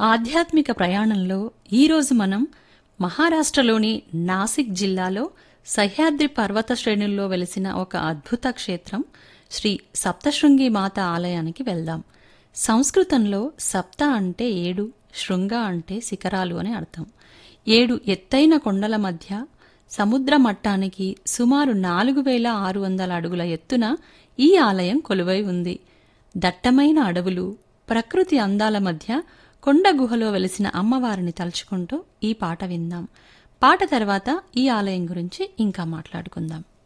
ఆధ్యాత్మిక ప్రయాణంలో ఈరోజు మనం మహారాష్ట్రలోని నాసిక్ జిల్లాలో సహ్యాద్రి పర్వత శ్రేణుల్లో వెలిసిన ఒక అద్భుత క్షేత్రం శ్రీ సప్తశృంగి మాత ఆలయానికి వెళ్దాం సంస్కృతంలో సప్త అంటే ఏడు శృంగ అంటే శిఖరాలు అని అర్థం ఏడు ఎత్తైన కొండల మధ్య సముద్ర మట్టానికి సుమారు నాలుగు వేల ఆరు వందల అడుగుల ఎత్తున ఈ ఆలయం కొలువై ఉంది దట్టమైన అడవులు ప్రకృతి అందాల మధ్య కొండ గుహలో వెలిసిన అమ్మవారిని తలుచుకుంటూ ఈ పాట విందాం పాట తర్వాత ఈ ఆలయం గురించి ఇంకా మాట్లాడుకుందాం